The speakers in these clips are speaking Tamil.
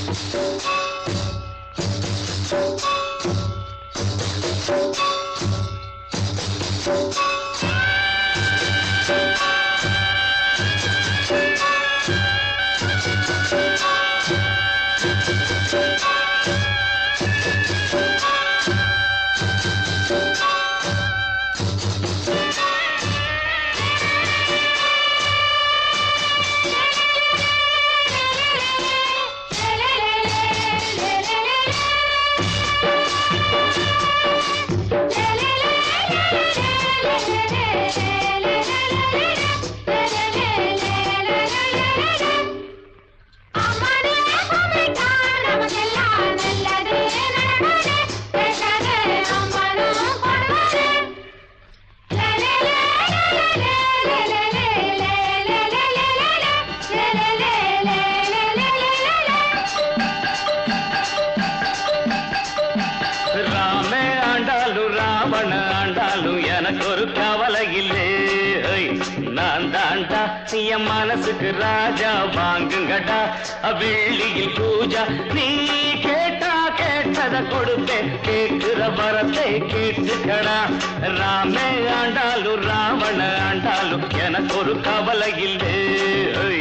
ராமே ஆண்டாலும் ராவண ஆண்டாலும் எனக்கு ஒரு கவலை இல்லை ஐ, நான் தாண்டா என் மனசுக்கு ராஜா வாங்குங்கடா வெள்ளியில் பூஜா நீ கேட்டா கேட்டத கொடுப்பேன் கேட்கிற வரத்தை கேட்டுக்கடா ராமே ஆண்டாலும் ராவண ஆண்டாலும் எனக்கு ஒரு கவலை இல்லை ஐ.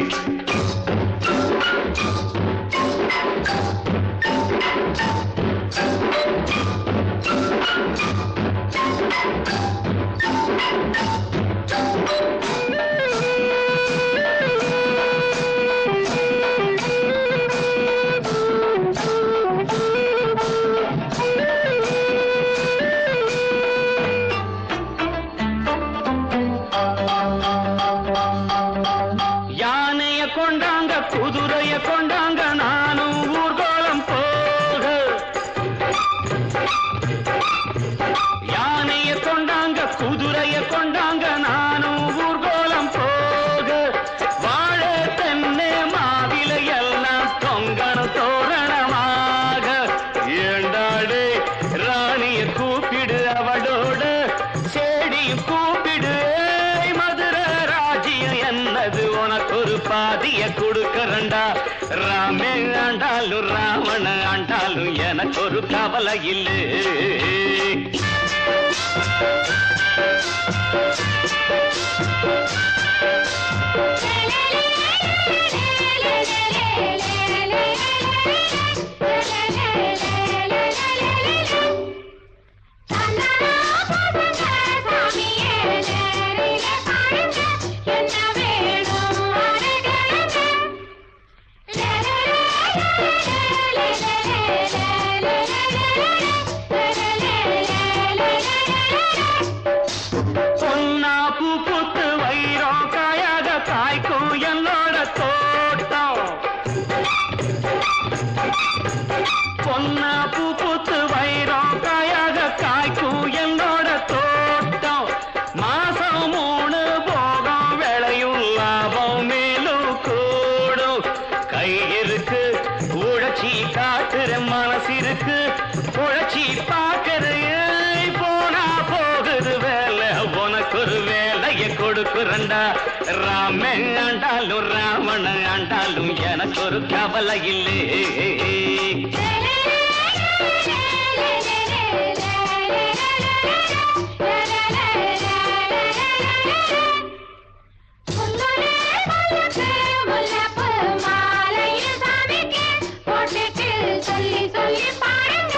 யானைய கொண்டாங்க குதிரைய கொண்டாங்க நானும் ஊர்கோலம் போக யானைய கொண்டாங்க குதிரைய கொண்டாங்க நானும் ஊர்கோலம் போக வாழ தென்னை மாவில எல்லாம் தொங்கணும் தோரணமாக ஏண்டாடு ராணிய கூப்பிடு அவளோட செடியும் கூப்பிடு ஏய் மதுரை ராஜ்யம் என்னது உனக்கு ஒரு பாதிய கொடுக்கறண்டா ராமே ஆண்டாலும் ராவண ஆண்டாலும் எனக்கு ஒரு கவலை இல்லை பொன்னா பூ பூத்து வைரம் காயாக காய்க்கும் என்னோட தோட்டம் பொன்னா பூ பூத்து வைரம் காயாக காய்க்கும் என்னோட தோட்டம் மாசம் மூணு போகம் விளையும் லாபம் மேலும் கூடும் கை இருக்கு உழைச்சி காட்டுற மனசு இருக்கு உழைச்சி பார்க்கற ஏய் போனா போகுது வேலை உனக்கு ஒரு வேலைய கொடுக்குறண்டா ராமே ஆண்டாலும் ராவண ஆண்டாலும் எனக்கு ஒரு கவலை இல்லை சொல்லி சொல்லி பாருங்க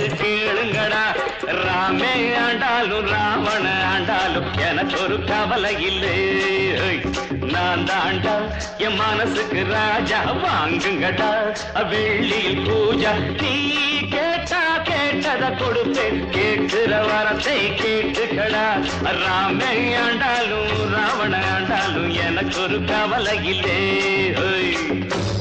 கேளுங்கடா ராமே ஆண்டாலும் ராவண ஆண்டாலும் எனக்கு ஒரு கவலை இல்லை ஹோய். நான் தாண்டா என் மனசுக்கு ராஜா வாங்குங்கடா வெள்ளியில் பூஜா நீ கேட்டா கேட்டத கொடுப்பேன் கேட்கிற வரத்தை கேட்டுக்கடா ராமே ஆண்டாலும் ராவண ஆண்டாலும் எனக்கு ஒரு கவலை இல்லை ஹோய்.